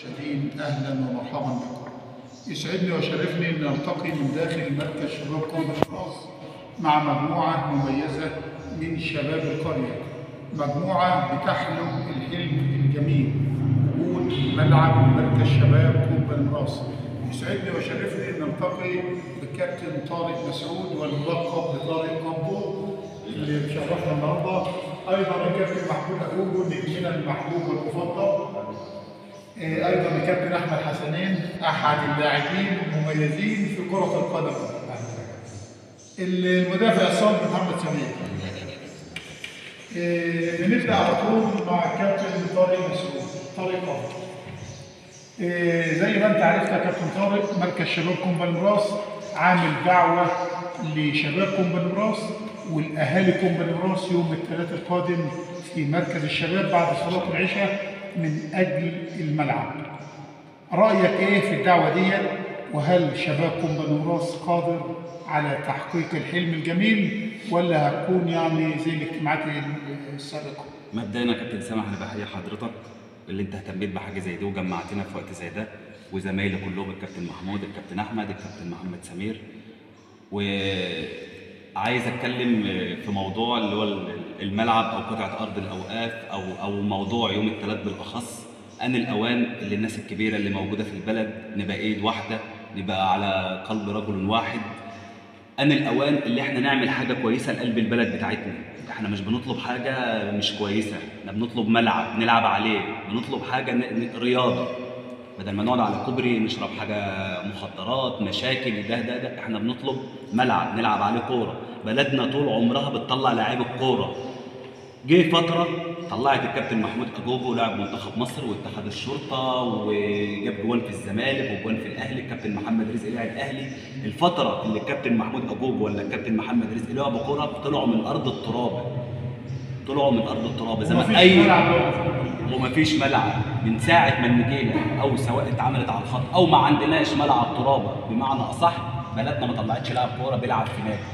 شديد اهلا ومرحبا بكم. يسعدني ويشرفني ان نلتقي من داخل مركز شباب قرب الفراس مع مجموعه مميزه من شباب القريه. مجموعه بتحلم الحلم الجميل وجود ملعب مركز شباب قرب الفراس. يسعدني ويشرفني ان نلتقي بالكابتن طارق مسعود والملقب بطارق كامبو اللي مشرفنا النهارده ايضا الكابتن محمود اجوجو نجمنا المحبوب والمفضل آه، ايضا الكابتن احمد حسنين احد اللاعبين المميزين في كره القدم المدافع الصالح محمد سمير آه، بنبدا على طول مع الكابتن طارق مسعود طارق أفضل. آه، زي ما انت عرفت يا كابتن طارق مركز شباب كوم بالمراس عامل دعوه لشباب كوم بالمراس والاهالي كوم بالمراس يوم الثلاثاء القادم في مركز الشباب بعد صلاه العشاء من اجل الملعب. رايك ايه في الدعوه دي وهل شباب كوم بالمراس قادر على تحقيق الحلم الجميل ولا هتكون يعني زي الاجتماعات السابقه؟ مبدئيا يا كابتن سامح انا بحيي حضرتك اللي انت اهتميت بحاجه زي دي وجمعتنا في وقت زي ده وزمايلي كلهم الكابتن محمود الكابتن احمد الكابتن محمد سمير وعايز اتكلم في موضوع اللي هو الملعب او قطعه ارض الاوقاف او او موضوع يوم الثلاث بالاخص ان الاوان اللي الناس الكبيره اللي موجوده في البلد نبقى ايد واحده نبقى على قلب رجل واحد ان الاوان اللي احنا نعمل حاجه كويسه لقلب البلد بتاعتنا احنا مش بنطلب حاجه مش كويسه احنا بنطلب ملعب نلعب عليه بنطلب حاجه ن- ن- رياضه بدل ما نقعد على كوبري نشرب حاجه مخدرات مشاكل ده ده ده احنا بنطلب ملعب نلعب عليه كوره بلدنا طول عمرها بتطلع لعيبه كوره جه فترة طلعت الكابتن محمود أجوجو لاعب منتخب مصر واتحاد الشرطة وجاب جوان في الزمالك وجوان في الأهلي الكابتن محمد رزق لاعب الأهلي الفترة اللي الكابتن محمود أجوجو ولا الكابتن محمد رزق لعبوا كورة طلعوا من أرض التراب طلعوا من أرض التراب زي ما ومفيش أي ملعب برضه. ومفيش ملعب من ساعة ما النجيلة أو سواء اتعملت على الخط أو ما عندناش ملعب ترابة بمعنى أصح بلدنا ما طلعتش لاعب كورة بيلعب في نادي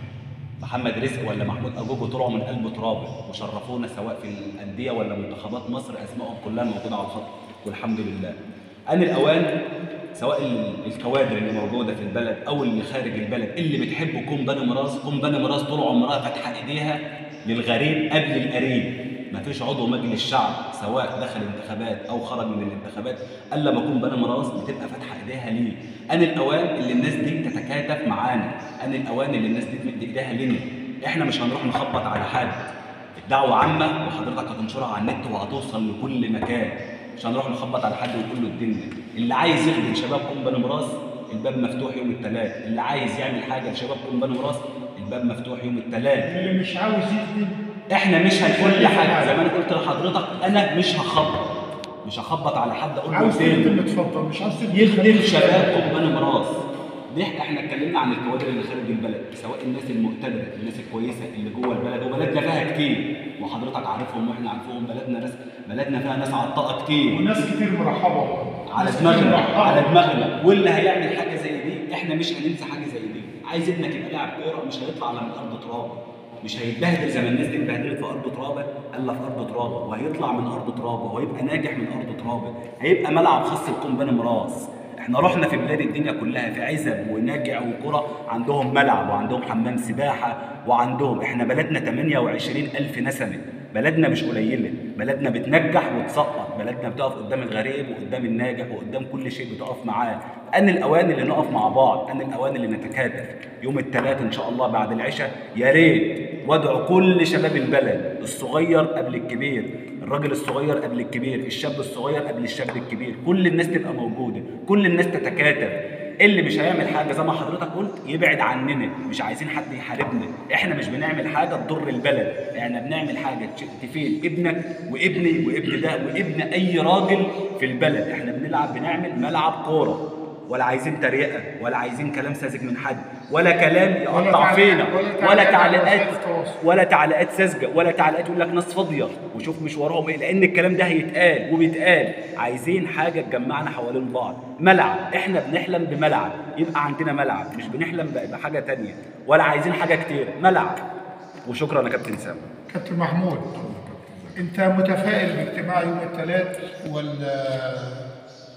محمد رزق ولا محمود اجوجو طلعوا من قلب ترابه وشرفونا سواء في الانديه ولا منتخبات مصر اسمائهم كلها موجوده على الخط والحمد لله. ان الاوان سواء ال- الكوادر اللي موجوده في البلد او اللي خارج البلد اللي بتحب كوم بني مراس كوم بني مراس طول عمرها فاتحه ايديها للغريب قبل القريب. ما فيش عضو مجلس شعب سواء دخل انتخابات او خرج من الانتخابات الا ما يكون بني مراس بتبقى فاتحه ايديها ليه ان الاوان اللي الناس دي تتكاتف معانا ان الاوان اللي الناس دي تمد ايديها لنا احنا مش هنروح نخبط على حد الدعوه عامه وحضرتك هتنشرها على النت وهتوصل لكل مكان مش هنروح نخبط على حد ونقول له الدنيا اللي عايز يخدم شباب قم بني مراس الباب مفتوح يوم الثلاث اللي عايز يعمل حاجه لشباب قم بني مراس الباب مفتوح يوم الثلاث اللي مش عاوز يخدم احنا مش هنقول لحد زي ما انا قلت لحضرتك انا مش هخبط مش هخبط على حد اقول له عاوز اديني. تخدم اتفضل مش عاوز تخدم يخدم شباب قبان مراس ليه احنا اتكلمنا عن الكوادر اللي خارج البلد سواء الناس المقتدره الناس الكويسه اللي جوه البلد وبلدنا فيها كتير وحضرتك عارفهم واحنا عارفهم بلدنا ناس بلدنا فيها ناس عطاءه كتير وناس كتير مرحبه على ناس كتير دماغنا مرحبة. على دماغنا واللي هيعمل حاجه زي دي احنا مش هننسى حاجه زي دي عايز ابنك يبقى لاعب كوره مش هيطلع على من ارض ترابه مش هيتبهدل زي ما الناس دي اتبهدلت في ارض ترابه الا في ارض ترابه وهيطلع من ارض ترابه وهيبقى ناجح من ارض ترابه هيبقى ملعب خاص لكم بني مراس احنا رحنا في بلاد الدنيا كلها في عزب ونجع وقرى عندهم ملعب وعندهم حمام سباحه وعندهم احنا بلدنا 28 الف نسمه بلدنا مش قليله بلدنا بتنجح وتسقط بلدنا بتقف قدام الغريب وقدام الناجح وقدام كل شيء بتقف معاه ان الاوان اللي نقف مع بعض ان الاوان اللي نتكاتف يوم الثلاث ان شاء الله بعد العشاء يا ريت وادعو كل شباب البلد الصغير قبل الكبير الراجل الصغير قبل الكبير الشاب الصغير قبل الشاب الكبير كل الناس تبقى موجوده كل الناس تتكاتف اللي مش هيعمل حاجه زي ما حضرتك قلت يبعد عننا مش عايزين حد يحاربنا احنا مش بنعمل حاجه تضر البلد احنا بنعمل حاجه تش- تفيد ابنك وابني وابن ده وابن اي راجل في البلد احنا بنلعب بنعمل ملعب كوره ولا عايزين تريقه ولا عايزين كلام ساذج من حد ولا كلام يقطع تعليق- فينا ولا ولا تعليقات على تعليقات وسائل التواصل. ولا تعليقات ساذجه ولا تعليقات يقول لك ناس فاضيه وشوف مشوارهم ايه لان الكلام ده هيتقال وبيتقال عايزين حاجه تجمعنا حوالين بعض ملعب احنا بنحلم بملعب يبقى عندنا ملعب مش بنحلم ب- بحاجه تانية ولا عايزين حاجه كتير ملعب وشكرا يا كابتن سام كابتن محمود انت متفائل باجتماع يوم الثلاث ولا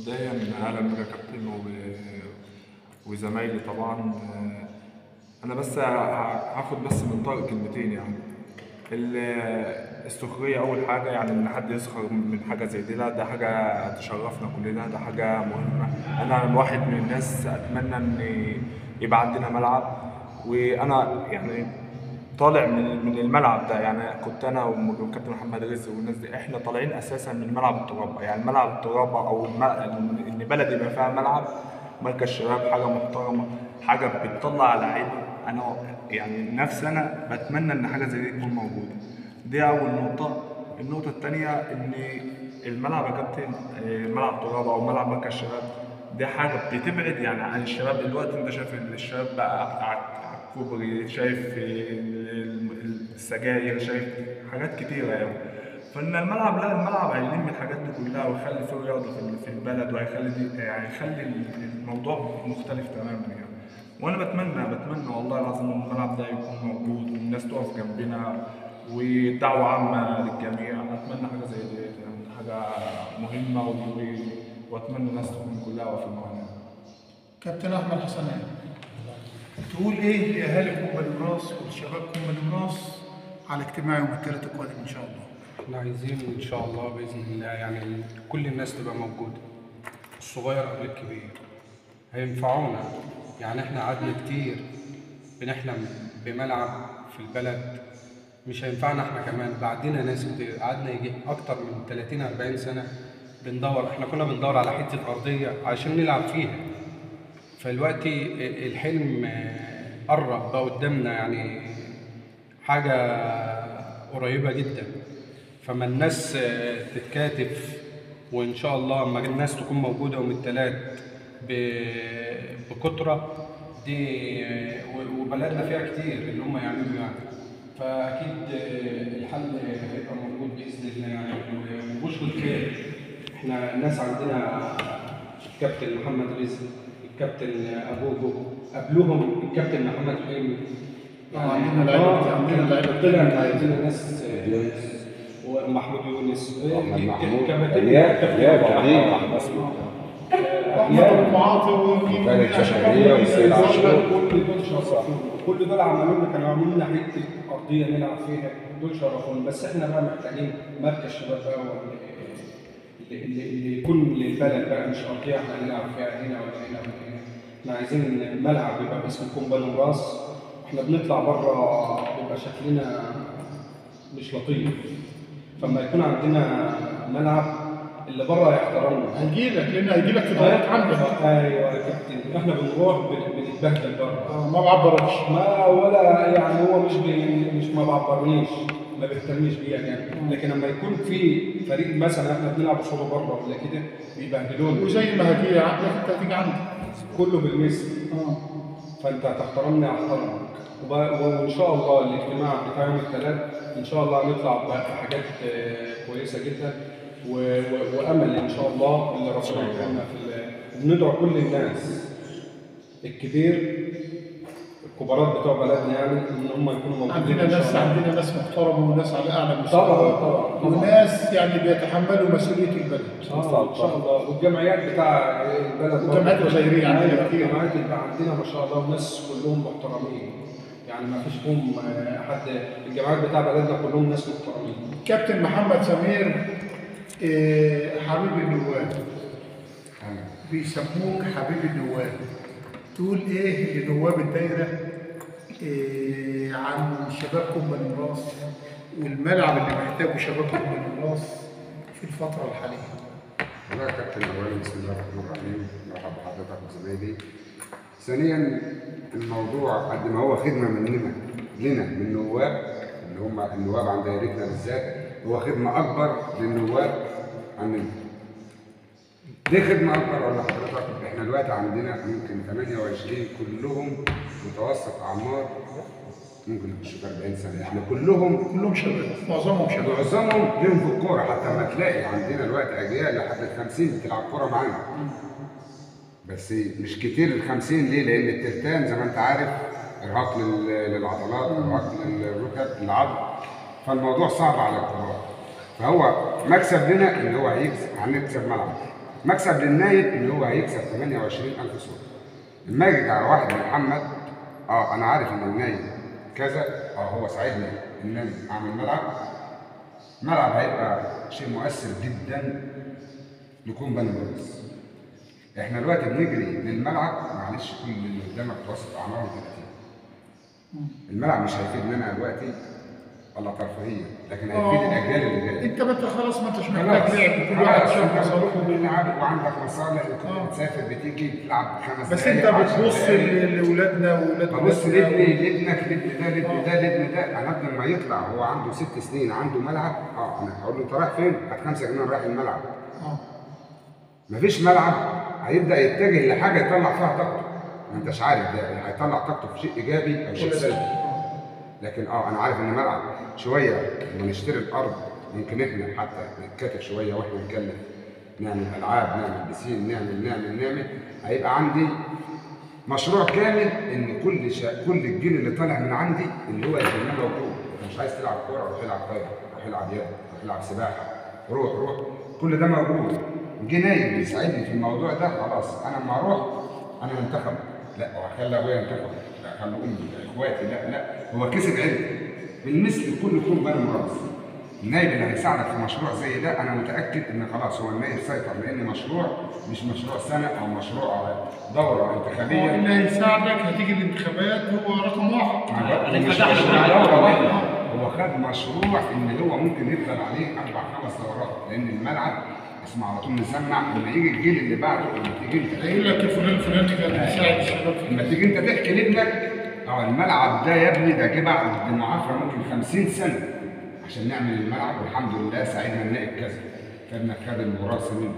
مبدئيا اهلا بك يا كابتن وب- وزمايلي طبعا آه، انا بس ه- هاخد بس من طارق كلمتين يعني ال- السخرية أول حاجة يعني إن حد يسخر من حاجة زي دي لا ده حاجة تشرفنا كلنا ده حاجة مهمة أنا واحد من الناس أتمنى إن يبقى عندنا ملعب وأنا يعني طالع من من الملعب ده يعني كنت انا والكابتن محمد رزق والناس دي احنا طالعين اساسا من ملعب الترابه يعني ملعب الترابه او الم... ان بلد يبقى فيها ملعب مركز شباب حاجه محترمه حاجه بتطلع لعيبه انا يعني نفسي انا بتمنى ان حاجه زي دي تكون موجوده دي اول نقطه النقطه الثانيه ان الملعب يا كابتن آه، ملعب ترابه او ملعب مركز شباب دي حاجه بتبعد يعني عن الشباب دلوقتي انت شايف إن الشباب بقى على على الكوبري شايف ال- ال- السجاير شايف حاجات كتيره يعني فان الملعب لا الملعب هيلم الحاجات دي كلها ويخلي فيه رياضه في في البلد وهيخلي دي يعني هيخلي الموضوع مختلف تماما يعني وانا بتمنى بتمنى والله العظيم ان الملعب ده يكون موجود والناس تقف جنبنا ودعوه عامه للجميع اتمنى حاجه زي دي يعني حاجه مهمه و- واتمنى الناس تكون كلها واقفه معانا كابتن احمد حسنان تقول ايه لاهالي كوم الراس والشباب كوم الراس على اجتماع يوم الثلاث القادم ان شاء الله احنا عايزين ان شاء الله باذن الله يعني كل الناس تبقى موجوده الصغير قبل الكبير هينفعونا يعني احنا قعدنا كتير بنحلم بملعب في البلد مش هينفعنا احنا كمان بعدنا ناس كتير قعدنا يجي اكتر من 30 40 سنه بندور احنا كنا بندور على حته ارضيه عشان نلعب فيها فالوقتي الحلم آه، قرب بقى قدامنا يعني حاجة قريبة جدا فما الناس آه، تتكاتف وإن شاء الله اما الناس تكون موجودة يوم التلات ب- بكترة دي آه، و- وبلدنا فيها كتير اللي هم يعملوا يعني فأكيد آه، الحل هيبقى موجود بإذن الله يعني و- وبشرة خير احنا الناس عندنا الكابتن محمد رزق الكابتن ابوجو قبلهم الكابتن محمد حلمي آه، عندنا لعيبة- عندنا لعيبة كتير. طلع عندنا ناس آه، ومحمود يونس محمد محمود. كابتن إياد- كابتن إياد آه، عظيم. آه، احمد ابو معاطي ومين وخالد عشان شرقية كده وسيد بيقول- عاشور. كل دول شرفونا كل دول عملوا لنا كانوا عاملين لنا حته ارضيه نلعب فيها دول شرفونا بس احنا بقى محتاجين مركز شباب بقى هو اللي, اللي, اللي يكون للبلد بقى مش ارضيه احنا نلعب فيها هنا ولا هنا ولا هنا احنا عايزين ملعب يبقى باسم كومباني راس احنا بنطلع بره بيبقى شكلنا مش لطيف فلما يكون عندنا ملعب اللي بره يحترمنا هيجيلك لان هيجيلك في دورات عندك ايوه يا كابتن احنا بنروح بن- بنتبهدل بره آه، ما بعبركش ما ولا يعني هو مش بي مش ما بعبرنيش ما بيهتمنيش بيا يعني لكن لما يكون في فريق مثلا احنا بنلعب قصاده بره ولا كده بيبهدلونا وزي ما هتيجي عندك انت هتيجي عندك كله بالمثل اه فانت هتحترمني احترمك وب- وان شاء الله الاجتماع بتاع يوم الثلاث ان شاء الله هنطلع بحاجات آه، كويسه جدا و- و- وامل ان شاء الله اللي ربنا يكرمنا في ال- وبندعو كل الناس الكبير الكبارات بتوع بلدنا يعني ان هم يكونوا موجودين عندنا إن شاء ناس الله. عندنا ناس محترمه وناس على اعلى مستوى طبعا طبعا طبعا وناس يعني بيتحملوا مسؤوليه البلد اه ان شاء الله والجمعيات بتاع البلد برضه. والجمعيات الخيرية عندنا أيوة، كتير. الجمعيات يبقى عندنا ما شاء الله وناس كلهم محترمين يعني ما فيش فيهم آه، حد الجمعيات بتاع بلدنا كلهم ناس محترمين كابتن محمد سمير آه، حبيب النواب بيسموك حبيب النواب تقول ايه لنواب الدايره آه، عن شباب كوم راس والملعب اللي محتاجه شباب كوم راس في الفتره الحاليه والله يا كابتن اولا بسم الله الرحمن الرحيم مرحبا بحضرتك وزمايلي ثانيا الموضوع قد ما هو خدمه مننا لنا من نواب اللي هم النواب عن دايرتنا بالذات هو خدمه اكبر للنواب عننا ليه خدمه اكبر ولا حضرتك احنا دلوقتي عندنا ممكن 28 كلهم متوسط اعمار ممكن يخشوا في 40 سنه احنا كلهم كلهم شباب معظمهم شباب معظمهم ليهم في الكوره حتى ما تلاقي عندنا دلوقتي اجيال لحد ال 50 بتلعب كوره معانا بس مش كتير ال 50 ليه؟ لان الترتان زي ما انت عارف ارهاق لل- للعضلات ارهاق للركب للعظم فالموضوع صعب على الكبار فهو مكسب لنا ان هو هيكسب هنكسب ملعب مكسب للنايب اللي هو هيكسب 28000 صوت لما يجي على واحد من محمد اه انا عارف ان النايب كذا اه هو ساعدني ان انا اعمل ملعب ملعب هيبقى شيء مؤثر جدا لكون بني مدرس احنا دلوقتي بنجري للملعب معلش كل اللي قدامك وسط اعمارهم 30 الملعب مش هيفيدنا انا دلوقتي ولا ترفيهيه لكن هيفيد آه. الاجيال اللي جايه انت بقى خلاص ما انتش خلاص محتاج لعب كل واحد خلاص شاف انت مصالحه بتروح بتلعب وعندك مصالح آه. بتسافر بتيجي تلعب خمس بس دقايق، انت عشر بتبص دقايق. ل- لاولادنا واولاد ببص ولادنا لابني لابنك لابن ده لابن ده لابن ده انا ابني لما يطلع هو عنده ست سنين عنده ملعب اه انا هقول له انت رايح فين؟ هات 5 جنيه رايح الملعب اه مفيش ملعب هيبدا يتجه لحاجه يطلع فيها طاقته ما انتش عارف ده هيطلع طاقته في شيء ايجابي او شيء سلبي لكن اه انا عارف ان ملعب شويه لما نشتري الارض ممكن احنا حتى نتكاتف شويه واحنا نتكلم نعمل العاب نعمل بسين نعمل نعمل نعمل هيبقى عندي مشروع كامل ان كل شا... كل الجيل اللي طالع من عندي اللي هو يبقى موجود انت مش عايز تلعب كوره روح العب طايره روح العب يد روح العب سباحه روح روح كل ده موجود جه نايم بيساعدني في الموضوع ده خلاص انا لما اروح انا منتخب لا وهخلي ابويا ينتخب لا خلي امي لا اخواتي لا لا هو كسب علم بالمثل كل يكون بني مراس النايب اللي هيساعدك في مشروع زي ده انا متاكد ان خلاص هو النايب سيطر لان مشروع مش مشروع سنه او مشروع دوره هو انتخابيه اللي هيساعدك هتيجي الانتخابات هو رقم واحد أنا مش فتحت مشروع على- دوره واحده هو خد مشروع ان هو ممكن يفضل عليه اربع خمس دورات لان الملعب اسمه على طول مسمع لما يجي الجيل اللي بعده لما تيجي انت هيقول لك فلان الفلاني كان بيساعد الشباب في لما تيجي انت تحكي لابنك اه الملعب ده يا ابني ده جه بعد المعافره ممكن 50 سنه عشان نعمل الملعب والحمد لله ساعدنا النائب كذا خدنا خد الوراثه منه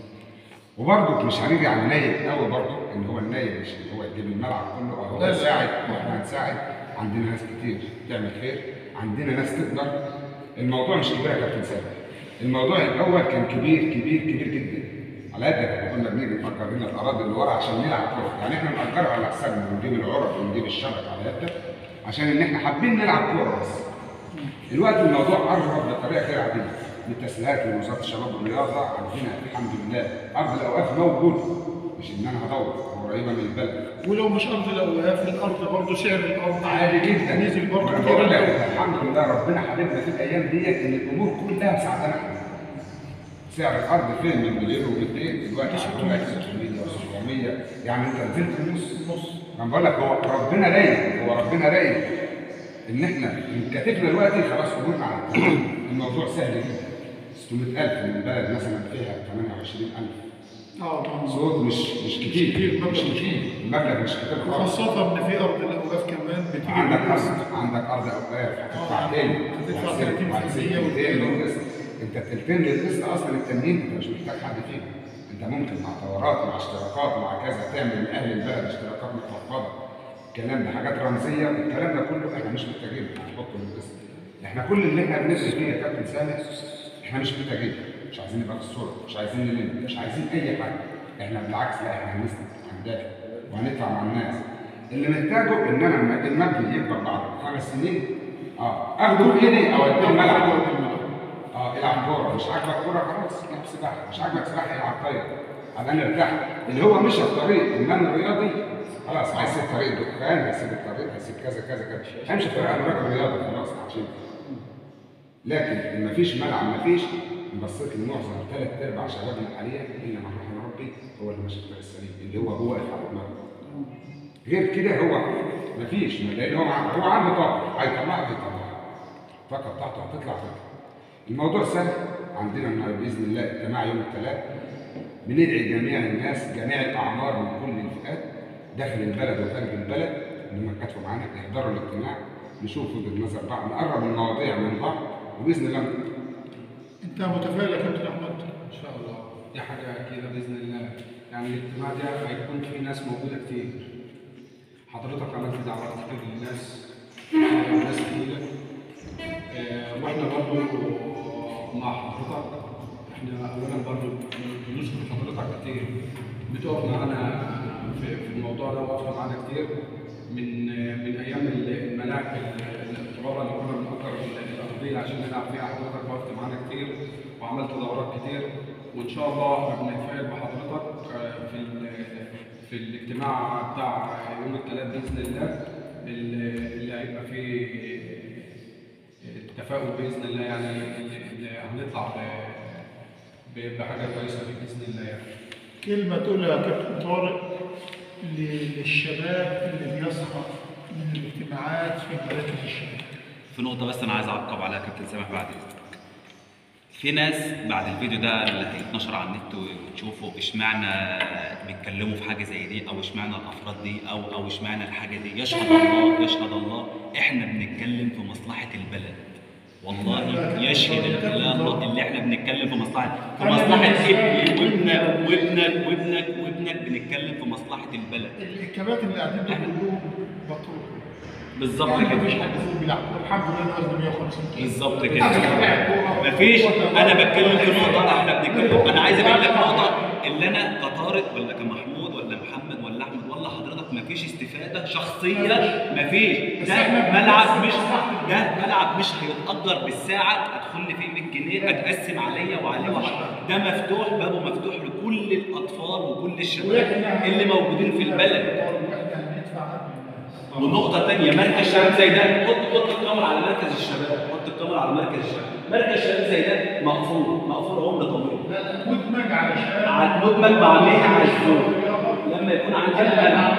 وبرضه مش هنيجي على النايب قوي برضه ان هو النايب مش اللي هو يجيب الملعب كله اه هو لا، لا. يساعد واحنا هنساعد عندنا ناس كتير تعمل خير عندنا ناس تقدر الموضوع مش كبير يا كابتن سامي الموضوع الاول كان كبير كبير كبير جدا على قد احنا كنا بنيجي نفكر هنا الاراضي اللي ورا عشان نلعب كوره يعني احنا بنأجرها على حسابنا ونجيب العرف ونجيب الشبك على يدك عشان ان احنا حابين نلعب كوره بس الوقت الموضوع قرب بطريقه غير عاديه بالتسهيلات من وزاره الشباب والرياضه عندنا الحمد لله ارض الاوقاف موجود مش ان انا هدور قريبه من البلد ولو مش ارض الاوقاف الارض برضه سعر الارض عادي جدا نزل برضه أنا كتير بقول لك قوي. الحمد لله ربنا حبيبنا في الايام ديت ان الامور كلها مساعدانا احنا سعر الارض فين من مليون و200 دلوقتي 600 700 يعني انت نزلت النص نص انا بقول لك هو ربنا رايق هو ربنا رايق ان احنا كاتبنا دلوقتي خلاص امورنا على التمام الموضوع سهل جدا 600000 من البلد مثلا فيها 28000 اه طبعا صوت مش مش كتير كتير، مبلغ مش مش كتير المبلغ مش كتير خالص وخاصة إن في أرض الأوقاف كمان بتيجي عندك بالقسط. ارض عندك ارض اوقاف هتدفع آه، تاني هتدفع وهتسيب- 30% وهتسيب والتاني. تلتين للقسط انت التلتين للقسط اصلا التانيين انت مش محتاج حد فيهم انت ممكن مع دورات مع اشتراكات مع كذا تعمل من اهل البلد اشتراكات مخفضه الكلام ده حاجات رمزيه الكلام ده كله احنا مش محتاجينه هنحطه للقسط احنا كل اللي احنا بنسعى فيه يا كابتن سامح احنا مش محتاجين مش عايزين نبقى في الصوره مش عايزين نلم مش عايزين اي حاجه احنا بالعكس لا احنا هنسند هندافع وهندفع مع الناس اللي محتاجه ان انا لما المبنى يكبر بعد خمس سنين اه اخده بايدي او اديه الملعب اه العب كوره مش عاجبك كوره خلاص العب سباحه مش عاجبك سباحه العب طايره ابقى انا ارتاح اللي هو مشى في طريق ان انا رياضي خلاص هيسيب طريق دخان هيسيب الطريق هيسيب كذا كذا كذا همشي في طريق انا راجل رياضي خلاص عشان لكن ان مفيش ملعب مفيش بصيت لمعظم ثلاث ارباع شبابنا حاليا الا من رحم ربي هو اللي ماشي في الطريق السليم اللي هو هو واقف على دماغه غير كده هو مفيش لان هو ع- هو عنده طاقه هيطلعها هيطلعها الطاقه بتاعته هتطلع تطلع الموضوع سهل عندنا النهارده باذن الله اجتماع يوم الثلاث بندعي جميع الناس جميع الاعمار من كل الفئات داخل البلد وخارج البلد اللي هم كاتبوا معانا يحضروا الاجتماع نشوف وجهه نظر بعض نقرب المواضيع من بعض وباذن الله أنت متفائل يا كابتن أحمد؟ ان شاء الله دي حاجه اكيده باذن الله يعني الاجتماع ده هيكون فيه ناس موجوده كتير حضرتك عملت دعوات كتير للناس ناس كتير آه، واحنا برضو مع حضرتك احنا اولا برضو بنشكر حضرتك كتير بتقف معانا في في الموضوع ده وقفت معانا كتير من من ايام الملاعب الترابه اللي كنا بنأجر الارضيه عشان نلعب فيها حضرتك وقفت معانا كتير وعملت دورات كتير وان شاء الله بنتفائل الاجتماع بتاع يوم الثلاث باذن الله اللي اللي هيبقى فيه التفاؤل باذن الله يعني اللي اللي هنطلع ب- ب- بحاجه كويسه فيه باذن الله يعني كلمة تقولها يا كابتن طارق ل- للشباب اللي بيصحى من الاجتماعات في مراكز الشباب في نقطة بس أنا عايز أعقب عليها كابتن سامح بعد إذنك. في ناس بعد الفيديو ده اللي هيتنشر على النت وتشوفوا اشمعنى بيتكلموا في حاجة زي دي أو اشمعنى الأفراد دي أو أو اشمعنى الحاجة دي يشهد الله يشهد الله إحنا بنتكلم في مصلحة البلد. والله يشهد الله اللي احنا بنتكلم في مصلحة في مصلحة ابني وابنك وابنك وابنك وابنك بنتكلم في مصلحة البلد. الكباتن اللي قاعدين دول كلهم بطلوا بالظبط يعني كده. مفيش حد فيهم بيلعب كورة. الحمد لله انا وزني 150 كيلو بالظبط كده مفيش انا بتكلم في نقطه احنا بنتكلم انا عايز ابين لك نقطه اللي انا كطارق ولا كمحمود ولا محمد ولا احمد ولا حضرتك مفيش استفاده شخصيه مفيش ده ملعب مش ده ملعب مش هيتاجر بالساعه ادخل لي فيه 100 جنيه اتقسم عليا وعليه وعليه. ده مفتوح بابه مفتوح لكل الاطفال وكل الشباب اللي موجودين في البلد واحنا هندفع قبل الناس ونقطة تانية مركز شباب زي ده حط حط الكاميرا على مركز الشباب حط الكاميرا على مركز الشباب مركز شباب زي ده مقفول مقفول عمر طويل مدمج على شباب على مدمج مع مهنة على الزوم لما يكون عندنا ملعب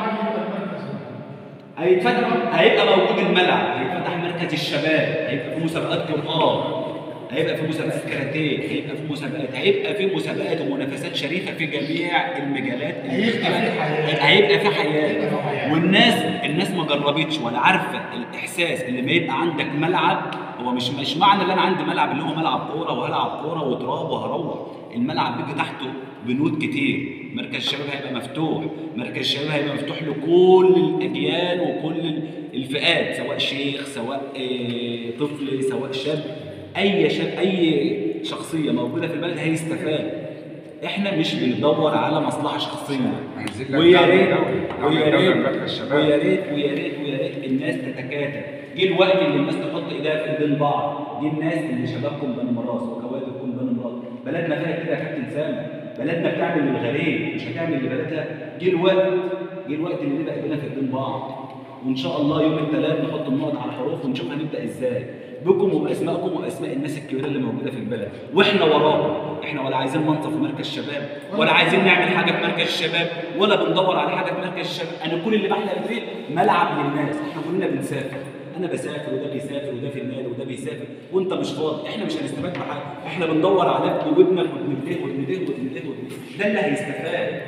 هيتفتح هيبقى موجود الملعب هيتفتح مركز الشباب هيبقى في مسابقات قرآن هيبقى في مسابقات كاراتيه هيبقى في مسابقات هيبقى في مسابقات ومنافسات شريفه في جميع المجالات اللي هيبقى في اختلفت. حياة. هيبقى في حياه هيبقى في حياة. والناس الناس ما جربتش ولا عارفه الاحساس اللي ما يبقى عندك ملعب هو مش مش معنى ان انا عندي ملعب اللي هو ملعب كوره وهلعب كوره وتراب وهروح الملعب بيجي تحته بنود كتير مركز الشباب هيبقى مفتوح مركز الشباب هيبقى مفتوح لكل الاجيال وكل الفئات سواء شيخ سواء آه، طفل سواء شاب اي شاب اي شخصيه موجوده في البلد هيستفاد احنا مش بندور على مصلحه شخصيه هنزل لك ويا دعم ريت دولي، دعم ويا دولي ريت لمركز الشباب. ويا ريت ويا ريت ويا ريت الناس تتكاتف جه الوقت اللي الناس تحط ايديها في ايدين بعض دي الناس اللي شبابكم بني مراس وكوادركم بني مراس بلدنا فيها كده يا كابتن سامي بلدنا بتعمل للغريب مش هتعمل لبلدها جه الوقت جه الوقت اللي نبقى ايدينا في ايدين بعض وان شاء الله يوم الثلاث نحط النقط على الحروف ونشوف هنبدا ازاي بكم وباسمائكم واسماء الناس الكبيره اللي موجوده في البلد واحنا وراكم احنا ولا عايزين منصب في مركز الشباب ولا عايزين نعمل حاجه في مركز الشباب ولا بندور على حاجه في مركز الشباب انا كل اللي بحلم فيه ملعب للناس احنا كلنا بنسافر انا بسافر وده بيسافر وده في النادي وده بيسافر وانت مش فاضي احنا مش هنستفاد بحاجه احنا بندور على ابني وابنك وابن ده وابن ده وابن ده وابن ده ده اللي هيستفاد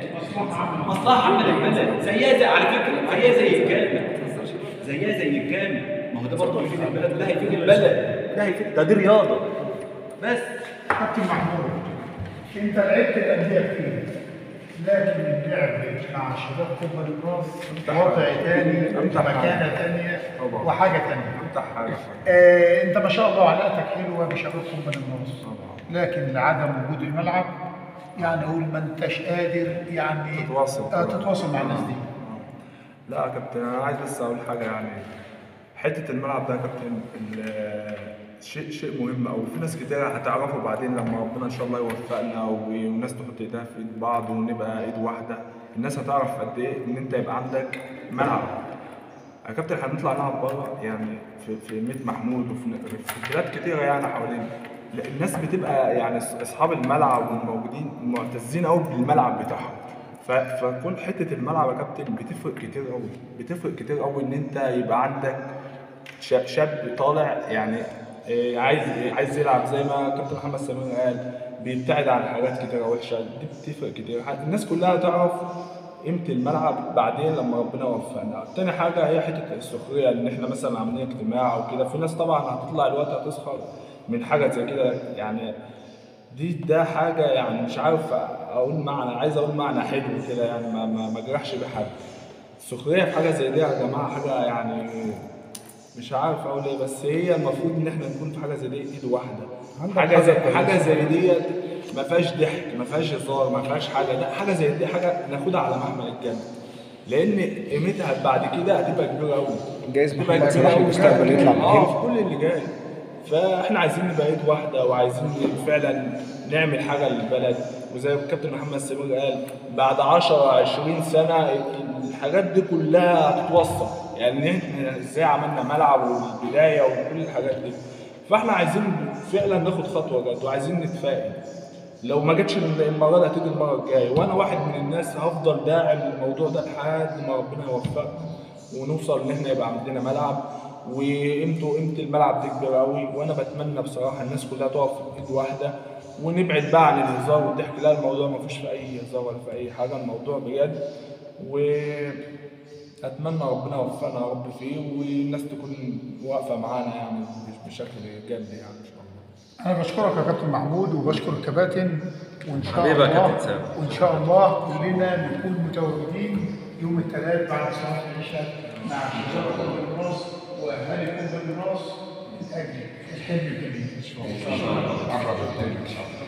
مصلحه عامه للبلد زيها زي على فكره زيها زي الجامع زيها زي الجامع ما هو ده برضه هيفيد البلد وده هيفيد البلد ده هيفيد ده دي رياضه بس كابتن محمود انت لعبت الانديه كتير لكن اللعب مع شباب كبر الراس وضع تاني أمتع حاجة. مكانه تانيه طبعا. وحاجه تانيه افتح حاجه آه انت ما شاء الله علاقتك حلوه بشباب كبر الراس طبعا. لكن لعدم وجود الملعب يعني اقول ما انتش قادر يعني تتواصل. آه تتواصل مع الناس دي لا يا كابتن انا عايز بس اقول حاجه يعني حته الملعب ده يا كابتن ال- شيء شيء مهم قوي في ناس كتير هتعرفه بعدين لما ربنا ان شاء الله يوفقنا والناس تحط ايدها في ايد بعض ونبقى ايد واحده الناس هتعرف قد ايه ان انت يبقى عندك ملعب يا كابتن احنا بنطلع نلعب بره يعني في في ميت محمود وفي في بلاد كتيره يعني حوالينا لا، الناس بتبقى يعني أص- اصحاب الملعب والموجودين معتزين قوي بالملعب بتاعهم ف- فكل حته الملعب يا كابتن بتفرق كتير قوي بتفرق كتير قوي ان انت يبقى عندك شاب, شاب طالع يعني إيه، عايز عايز يلعب زي ما كابتن محمد سمير قال بيبتعد عن حاجات كتيره وحشه دي بتفرق كتير الناس كلها تعرف قيمه الملعب بعدين لما ربنا يوفقنا تاني حاجه هي حته السخريه ان احنا مثلا عاملين اجتماع او كده في ناس طبعا هتطلع الوقت هتسخر من حاجه زي كده يعني دي ده حاجه يعني مش عارف اقول معنى عايز اقول معنى حلو كده يعني ما ما ما اجرحش بيه حد السخريه في حاجه زي دي يا جماعه حاجه يعني مش عارف اقول ايه بس هي المفروض ان احنا نكون في حاجه زي دي ايد واحده عندك حاجه زي حاجة حاجه كويسة. زي ديت ما فيهاش ضحك ما فيهاش هزار ما فيهاش حاجه ده حاجه زي دي حاجه ناخدها على محمل الجد لان قيمتها بعد كده هتبقى كبيره قوي جايز هتبقى محمد كبيرة صلاح أوي. المستقبل يطلع اه مهيب في كل اللي جاي فاحنا عايزين نبقى ايد واحده وعايزين فعلا نعمل حاجه للبلد وزي ما الكابتن محمد سمير قال بعد 10 20 سنه الحاجات دي كلها هتتوصل يعني احنا ازاي عملنا ملعب والبدايه وكل الحاجات دي فاحنا عايزين فعلا ناخد خطوه جد وعايزين نتفائل لو ما جاتش المره دي هتيجي المره الجايه وانا واحد من الناس هفضل داعم للموضوع ده لحد ما ربنا يوفقنا ونوصل ان احنا يبقى عندنا ملعب وقيمته قيمه الملعب دي كبيره قوي وانا بتمنى بصراحه الناس كلها تقف في ايد واحده ونبعد بقى عن الهزار والضحك لا الموضوع ما فيش في اي هزار ولا في اي حاجه الموضوع بجد واتمنى ربنا يوفقنا يا رب فيه والناس تكون واقفه معانا يعني بشكل جد يعني ان شاء الله انا بشكرك يا كابتن محمود وبشكر الكباتن وان شاء حبيبي يا الله كابتن سامي. وان شاء الله كلنا نكون متواجدين يوم الثلاث بعد صلاه العشاء مع شباب قلب الراس واهالي قلب الراس من اجل الحلم الجميل ان شاء الله قرب الحلم ان شاء الله